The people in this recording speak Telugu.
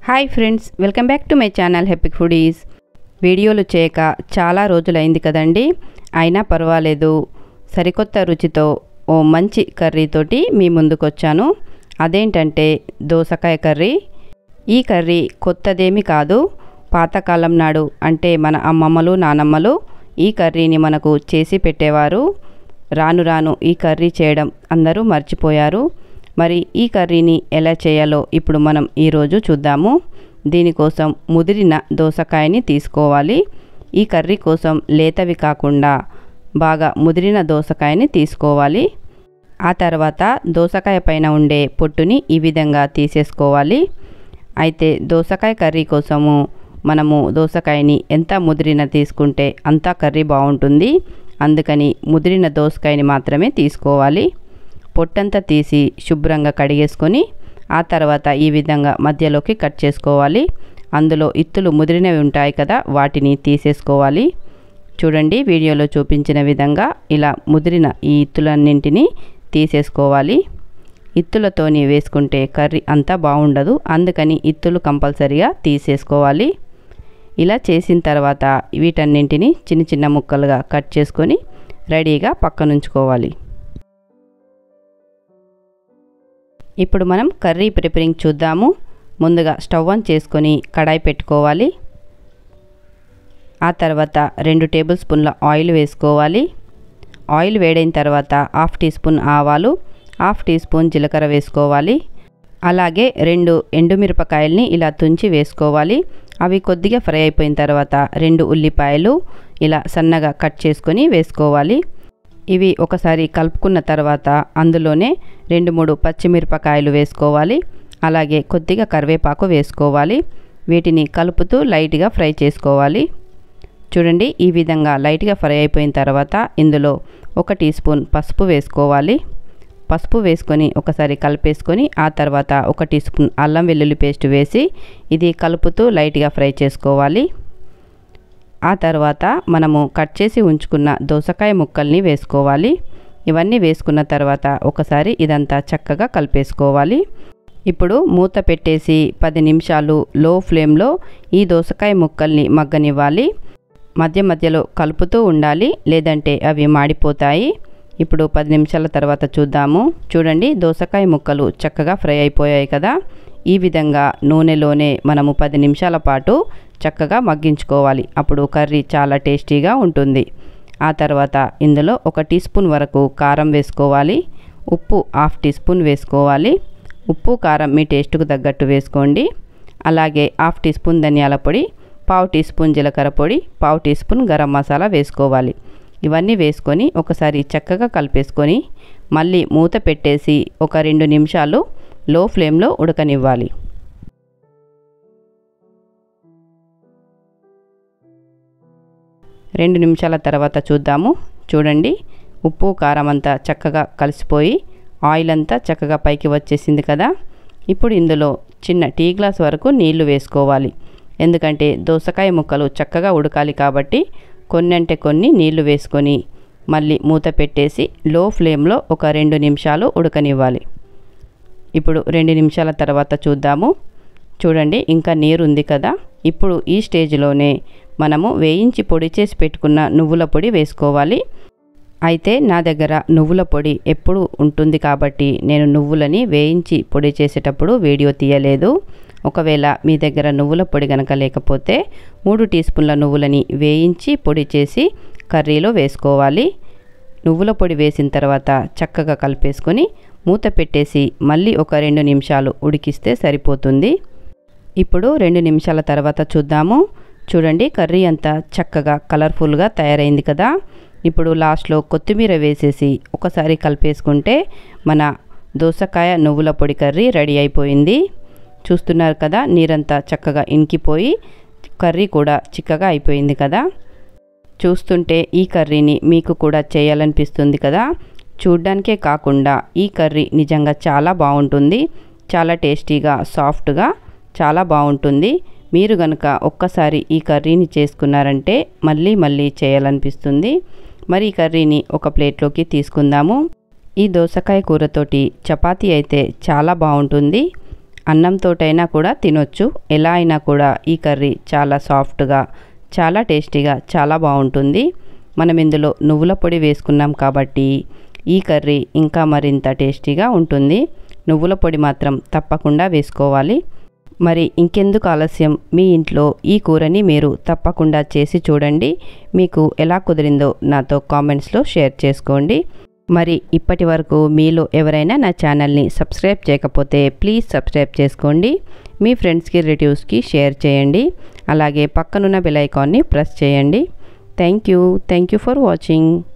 hi friends welcome back to my channel happy foodies వీడియోలు చేయక చాలా రోజులైంది కదండి అయినా పర్వాలేదు సరికొత్త రుచితో ఓ మంచి కర్రీతోటి మీ ముందుకు వచ్చాను అదేంటంటే దోసకాయ కర్రీ ఈ కర్రీ కొత్తదేమి కాదు పాతకాలం నాడు అంటే మన అమ్మమ్మలు నానమ్మలు ఈ కర్రీని మనకు చేసి పెట్టేవారు రాను రాను ఈ కర్రీ చేయడం అందరూ మర్చిపోయారు మరి ఈ కర్రీని ఎలా చేయాలో ఇప్పుడు మనం ఈరోజు చూద్దాము దీనికోసం ముదిరిన దోసకాయని తీసుకోవాలి ఈ కర్రీ కోసం లేతవి కాకుండా బాగా ముదిరిన దోసకాయని తీసుకోవాలి ఆ తర్వాత దోసకాయ పైన ఉండే పొట్టుని ఈ విధంగా తీసేసుకోవాలి అయితే దోసకాయ కర్రీ కోసము మనము దోసకాయని ఎంత ముదిరిన తీసుకుంటే అంత కర్రీ బాగుంటుంది అందుకని ముదిరిన దోసకాయని మాత్రమే తీసుకోవాలి పొట్టంతా తీసి శుభ్రంగా కడిగేసుకొని ఆ తర్వాత ఈ విధంగా మధ్యలోకి కట్ చేసుకోవాలి అందులో ఇత్తులు ముదిరినవి ఉంటాయి కదా వాటిని తీసేసుకోవాలి చూడండి వీడియోలో చూపించిన విధంగా ఇలా ముదిరిన ఈ ఇత్తులన్నింటినీ తీసేసుకోవాలి ఇత్తులతోని వేసుకుంటే కర్రీ అంతా బాగుండదు అందుకని ఇత్తులు కంపల్సరిగా తీసేసుకోవాలి ఇలా చేసిన తర్వాత వీటన్నింటిని చిన్న చిన్న ముక్కలుగా కట్ చేసుకొని రెడీగా పక్కనుంచుకోవాలి ఇప్పుడు మనం కర్రీ ప్రిపరింగ్ చూద్దాము ముందుగా స్టవ్ ఆన్ చేసుకొని కడాయి పెట్టుకోవాలి ఆ తర్వాత రెండు టేబుల్ స్పూన్ల ఆయిల్ వేసుకోవాలి ఆయిల్ వేడైన తర్వాత హాఫ్ టీ స్పూన్ ఆవాలు హాఫ్ టీ స్పూన్ జీలకర్ర వేసుకోవాలి అలాగే రెండు ఎండుమిరపకాయల్ని ఇలా తుంచి వేసుకోవాలి అవి కొద్దిగా ఫ్రై అయిపోయిన తర్వాత రెండు ఉల్లిపాయలు ఇలా సన్నగా కట్ చేసుకొని వేసుకోవాలి ఇవి ఒకసారి కలుపుకున్న తర్వాత అందులోనే రెండు మూడు పచ్చిమిరపకాయలు వేసుకోవాలి అలాగే కొద్దిగా కరివేపాకు వేసుకోవాలి వీటిని కలుపుతూ లైట్గా ఫ్రై చేసుకోవాలి చూడండి ఈ విధంగా లైట్గా ఫ్రై అయిపోయిన తర్వాత ఇందులో ఒక టీ స్పూన్ పసుపు వేసుకోవాలి పసుపు వేసుకొని ఒకసారి కలిపేసుకొని ఆ తర్వాత ఒక టీ స్పూన్ అల్లం వెల్లుల్లి పేస్ట్ వేసి ఇది కలుపుతూ లైట్గా ఫ్రై చేసుకోవాలి ఆ తర్వాత మనము కట్ చేసి ఉంచుకున్న దోసకాయ ముక్కల్ని వేసుకోవాలి ఇవన్నీ వేసుకున్న తర్వాత ఒకసారి ఇదంతా చక్కగా కలిపేసుకోవాలి ఇప్పుడు మూత పెట్టేసి పది నిమిషాలు లో ఫ్లేమ్లో ఈ దోసకాయ ముక్కల్ని మగ్గనివ్వాలి మధ్య మధ్యలో కలుపుతూ ఉండాలి లేదంటే అవి మాడిపోతాయి ఇప్పుడు పది నిమిషాల తర్వాత చూద్దాము చూడండి దోసకాయ ముక్కలు చక్కగా ఫ్రై అయిపోయాయి కదా ఈ విధంగా నూనెలోనే మనము పది నిమిషాల పాటు చక్కగా మగ్గించుకోవాలి అప్పుడు కర్రీ చాలా టేస్టీగా ఉంటుంది ఆ తర్వాత ఇందులో ఒక టీ స్పూన్ వరకు కారం వేసుకోవాలి ఉప్పు హాఫ్ టీ స్పూన్ వేసుకోవాలి ఉప్పు కారం మీ టేస్ట్కు తగ్గట్టు వేసుకోండి అలాగే హాఫ్ టీ స్పూన్ ధనియాల పొడి పావు టీ స్పూన్ జీలకర్ర పొడి పావు టీ స్పూన్ గరం మసాలా వేసుకోవాలి ఇవన్నీ వేసుకొని ఒకసారి చక్కగా కలిపేసుకొని మళ్ళీ మూత పెట్టేసి ఒక రెండు నిమిషాలు లో ఫ్లేమ్లో ఉడకనివ్వాలి రెండు నిమిషాల తర్వాత చూద్దాము చూడండి ఉప్పు కారం అంతా చక్కగా కలిసిపోయి ఆయిల్ అంతా చక్కగా పైకి వచ్చేసింది కదా ఇప్పుడు ఇందులో చిన్న టీ గ్లాస్ వరకు నీళ్లు వేసుకోవాలి ఎందుకంటే దోసకాయ ముక్కలు చక్కగా ఉడకాలి కాబట్టి కొన్ని అంటే కొన్ని నీళ్లు వేసుకొని మళ్ళీ మూత పెట్టేసి లో ఫ్లేమ్లో ఒక రెండు నిమిషాలు ఉడకనివ్వాలి ఇప్పుడు రెండు నిమిషాల తర్వాత చూద్దాము చూడండి ఇంకా నీరు ఉంది కదా ఇప్పుడు ఈ స్టేజ్లోనే మనము వేయించి పొడి చేసి పెట్టుకున్న నువ్వుల పొడి వేసుకోవాలి అయితే నా దగ్గర నువ్వుల పొడి ఎప్పుడు ఉంటుంది కాబట్టి నేను నువ్వులని వేయించి పొడి చేసేటప్పుడు వీడియో తీయలేదు ఒకవేళ మీ దగ్గర నువ్వుల పొడి కనుక లేకపోతే మూడు టీ స్పూన్ల నువ్వులని వేయించి పొడి చేసి కర్రీలో వేసుకోవాలి నువ్వుల పొడి వేసిన తర్వాత చక్కగా కలిపేసుకొని మూత పెట్టేసి మళ్ళీ ఒక రెండు నిమిషాలు ఉడికిస్తే సరిపోతుంది ఇప్పుడు రెండు నిమిషాల తర్వాత చూద్దాము చూడండి కర్రీ అంతా చక్కగా కలర్ఫుల్గా తయారైంది కదా ఇప్పుడు లాస్ట్లో కొత్తిమీర వేసేసి ఒకసారి కలిపేసుకుంటే మన దోసకాయ నువ్వుల పొడి కర్రీ రెడీ అయిపోయింది చూస్తున్నారు కదా నీరంతా చక్కగా ఇంకిపోయి కర్రీ కూడా చిక్కగా అయిపోయింది కదా చూస్తుంటే ఈ కర్రీని మీకు కూడా చేయాలనిపిస్తుంది కదా చూడ్డానికే కాకుండా ఈ కర్రీ నిజంగా చాలా బాగుంటుంది చాలా టేస్టీగా సాఫ్ట్గా చాలా బాగుంటుంది మీరు కనుక ఒక్కసారి ఈ కర్రీని చేసుకున్నారంటే మళ్ళీ మళ్ళీ చేయాలనిపిస్తుంది మరి ఈ కర్రీని ఒక ప్లేట్లోకి తీసుకుందాము ఈ దోసకాయ కూరతోటి చపాతీ అయితే చాలా బాగుంటుంది అన్నంతోటైనా కూడా తినొచ్చు ఎలా అయినా కూడా ఈ కర్రీ చాలా సాఫ్ట్గా చాలా టేస్టీగా చాలా బాగుంటుంది మనం ఇందులో నువ్వుల పొడి వేసుకున్నాం కాబట్టి ఈ కర్రీ ఇంకా మరింత టేస్టీగా ఉంటుంది నువ్వుల పొడి మాత్రం తప్పకుండా వేసుకోవాలి మరి ఇంకెందుకు ఆలస్యం మీ ఇంట్లో ఈ కూరని మీరు తప్పకుండా చేసి చూడండి మీకు ఎలా కుదిరిందో నాతో కామెంట్స్లో షేర్ చేసుకోండి మరి ఇప్పటి వరకు మీలో ఎవరైనా నా ఛానల్ని సబ్స్క్రైబ్ చేయకపోతే ప్లీజ్ సబ్స్క్రైబ్ చేసుకోండి మీ ఫ్రెండ్స్కి రిలేటివ్స్కి షేర్ చేయండి అలాగే పక్కనున్న బెల్ ఐకాన్ని ప్రెస్ చేయండి thank you thank you for watching